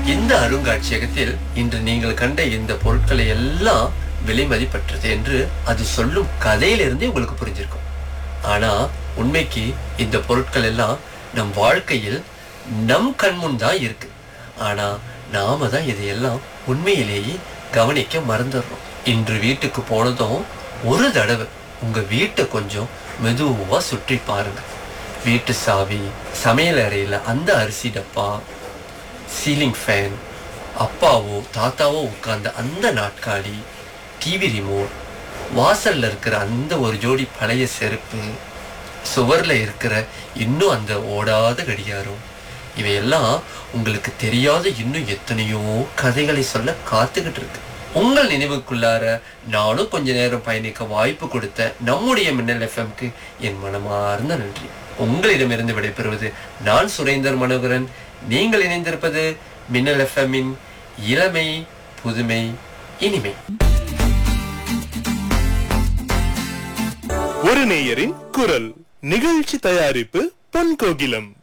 இந்த அருங்காட்சியகத்தில் இன்று நீங்கள் கண்ட இந்த பொருட்களை எல்லாம் விலை மதிப்பற்றது என்று அது சொல்லும் கதையிலிருந்தே உங்களுக்கு புரிஞ்சிருக்கும் ஆனா உண்மைக்கு இந்த பொருட்கள் எல்லாம் நம் வாழ்க்கையில் நம் கண்முன் தான் இருக்கு ஆனா நாம தான் இதையெல்லாம் உண்மையிலேயே கவனிக்க மறந்துடுறோம் இன்று வீட்டுக்கு போனதும் ஒரு தடவை உங்க வீட்டை கொஞ்சம் மெதுவா சுற்றி பாருங்க வீட்டு சாவி சமையல் அறையில அந்த அரிசி டப்பா சீலிங் ஃபேன் அப்பாவோ தாத்தாவோ உட்கார்ந்த அந்த நாட்காலி டிவி ரிமோட் வாசல்ல இருக்கிற அந்த ஒரு ஜோடி பழைய செருப்பு சுவர்ல இருக்கிற இன்னும் அந்த ஓடாத கடிகாரம் இவையெல்லாம் உங்களுக்கு தெரியாத இன்னும் எத்தனையோ கதைகளை சொல்ல காத்துக்கிட்டு இருக்கு உங்கள் நினைவுக்குள்ளார நானும் கொஞ்ச நேரம் பயணிக்க வாய்ப்பு கொடுத்த நம்முடைய மின்னல் எஃப்எம்க்கு என் மனமார்ந்த நன்றி உங்களிடமிருந்து விடைபெறுவது நான் சுரேந்தர் மனோகரன் நீங்கள் இணைந்திருப்பது மின்னல் எஃப்எம்மின் இளமை புதுமை இனிமை ஒரு நேயரின் குரல் நிகழ்ச்சி தயாரிப்பு பொன் கோகிலம்